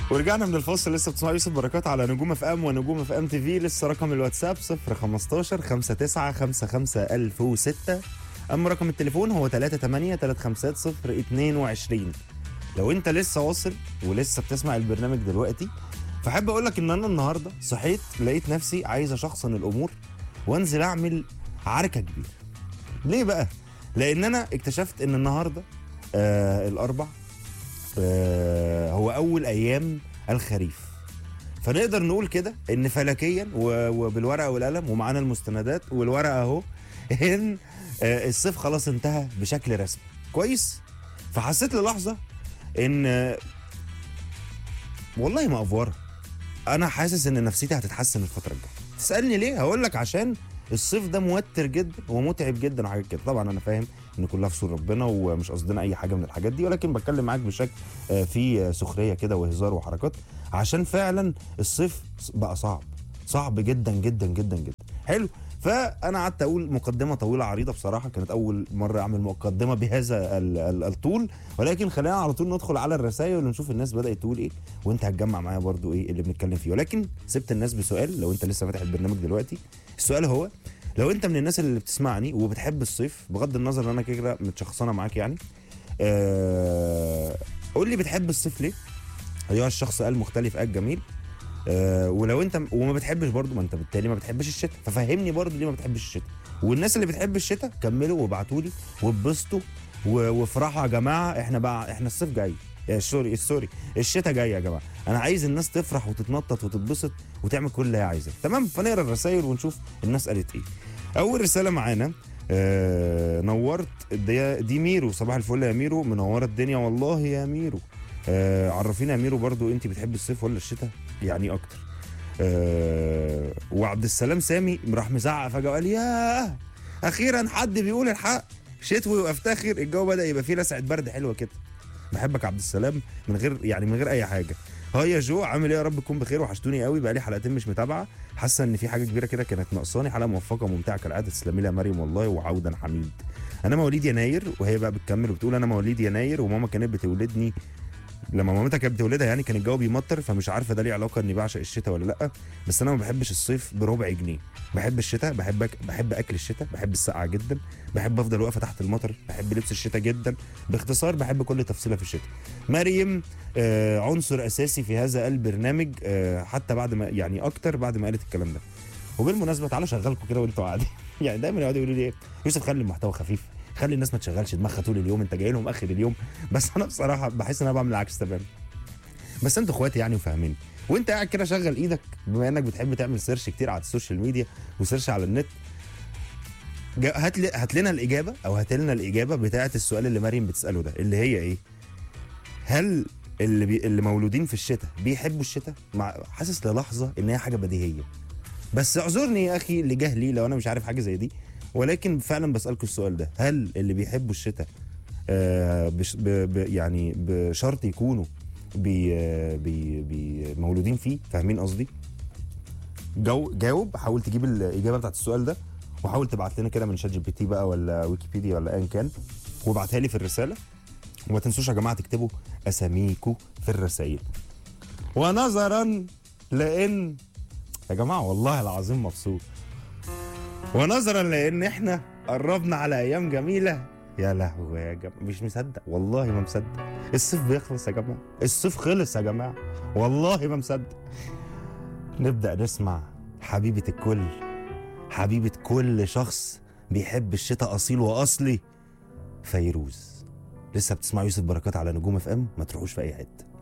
ورجعنا من الفاصل لسه بتسمعوا يوسف بركات على نجوم اف ام ونجوم اف ام تي في لسه رقم الواتساب 015 59 55 1006 اما رقم التليفون هو 38 350 22 لو انت لسه واصل ولسه بتسمع البرنامج دلوقتي فحب اقول لك ان انا النهارده صحيت لقيت نفسي عايز اشخصن الامور وانزل اعمل عركه كبيره ليه بقى لان انا اكتشفت ان النهارده آه الاربع آه هو اول ايام الخريف فنقدر نقول كده ان فلكيا و- وبالورقه والقلم ومعانا المستندات والورقه اهو ان آه الصيف خلاص انتهى بشكل رسمي كويس فحسيت للحظه ان آه، والله ما افوره انا حاسس ان نفسيتي هتتحسن الفتره الجايه تسالني ليه هقول لك عشان الصيف ده موتر جدا ومتعب جدا وحاجات كده طبعا انا فاهم ان كلها في سور ربنا ومش قصدنا اي حاجه من الحاجات دي ولكن بتكلم معاك بشكل آه، فيه آه، سخريه كده وهزار وحركات عشان فعلا الصيف بقى صعب صعب جدا جدا جدا جدا حلو فانا قعدت اقول مقدمه طويله عريضه بصراحه كانت اول مره اعمل مقدمه بهذا ال- ال- الطول ولكن خلينا على طول ندخل على الرسائل ونشوف الناس بدات تقول ايه وانت هتجمع معايا برضو ايه اللي بنتكلم فيه ولكن سبت الناس بسؤال لو انت لسه فاتح البرنامج دلوقتي السؤال هو لو انت من الناس اللي بتسمعني وبتحب الصيف بغض النظر ان انا كده كده متشخصنه معاك يعني آه قول لي بتحب الصيف ليه ايها الشخص قال مختلف قال جميل آه ولو انت وما بتحبش برضو ما انت بالتالي ما بتحبش الشتاء ففهمني برضو ليه ما بتحبش الشتاء والناس اللي بتحب الشتاء كملوا وابعتوا لي واتبسطوا و- وافرحوا يا جماعه احنا بقى احنا الصيف جاي يا سوري سوري الشتاء جاي يا جماعه انا عايز الناس تفرح وتتنطط وتتبسط وتعمل كل اللي هي عايزاه تمام فنقرا الرسائل ونشوف الناس قالت ايه اول رساله معانا آه نورت دي, دي ميرو صباح الفل يا ميرو منوره الدنيا والله يا ميرو آه عرفينا يا ميرو برضو انت بتحب الصيف ولا الشتاء يعني اكتر آه وعبد السلام سامي راح مزعق فجاه وقال ياه اخيرا حد بيقول الحق شتوي وافتخر الجو بدا يبقى فيه لسعه برد حلوه كده بحبك عبد السلام من غير يعني من غير اي حاجه هاي يا جو عامل ايه يا رب تكون بخير وحشتوني قوي بقالي حلقتين مش متابعه حاسه ان في حاجه كبيره كده كانت ناقصاني حلقه موفقه وممتعه كالعاده تسلمي لي يا مريم والله وعودا حميد انا مواليد يناير وهي بقى بتكمل وبتقول انا مواليد يناير وماما كانت بتولدني لما مامتها كانت بتولدها يعني كان الجو بيمطر فمش عارفه ده ليه علاقه اني بعشق الشتاء ولا لا بس انا ما بحبش الصيف بربع جنيه بحب الشتاء بحب أك... بحب اكل الشتاء بحب السقعه جدا بحب افضل واقفه تحت المطر بحب لبس الشتاء جدا باختصار بحب كل تفصيله في الشتاء مريم آه عنصر اساسي في هذا البرنامج آه حتى بعد ما يعني اكتر بعد ما قالت الكلام ده وبالمناسبه تعالوا شغلكم كده وانتوا قاعدين يعني دايما يقعدوا يقولوا لي ايه يوسف خلي المحتوى خفيف خلي الناس ما تشغلش دماغها طول اليوم انت جاي لهم اخر اليوم بس انا بصراحه بحس ان انا بعمل العكس تماما بس انتوا اخواتي يعني وفاهميني وانت قاعد كده شغل ايدك بما انك بتحب تعمل سيرش كتير على السوشيال ميديا وسيرش على النت جا- هات لي هات لنا الاجابه او هات لنا الاجابه بتاعه السؤال اللي مريم بتساله ده اللي هي ايه هل اللي بي... اللي مولودين في الشتاء بيحبوا الشتاء مع حاسس للحظه ان هي حاجه بديهيه بس اعذرني يا اخي لجهلي لو انا مش عارف حاجه زي دي ولكن فعلا بسالكم السؤال ده هل اللي بيحبوا الشتاء آه بش... ب... ب... يعني بشرط يكونوا بي... آه، بي... بي... مولودين فيه فاهمين قصدي جو... جاوب حاول تجيب الاجابه بتاعت السؤال ده وحاول تبعت لنا كده من شات جي بي تي بقى ولا ويكيبيديا ولا ايا كان وابعتها لي في الرساله وما تنسوش يا جماعه تكتبوا اساميكوا في الرسائل ونظرا لان يا جماعه والله العظيم مبسوط ونظرا لان احنا قربنا على ايام جميله يا لهوي يا جماعه مش مصدق والله ما مصدق الصيف بيخلص يا جماعه الصيف خلص يا جماعه والله ما مصدق نبدا نسمع حبيبه الكل حبيبه كل شخص بيحب الشتاء اصيل واصلي فيروز لسه بتسمع يوسف بركات على نجوم اف ام ما تروحوش في اي حته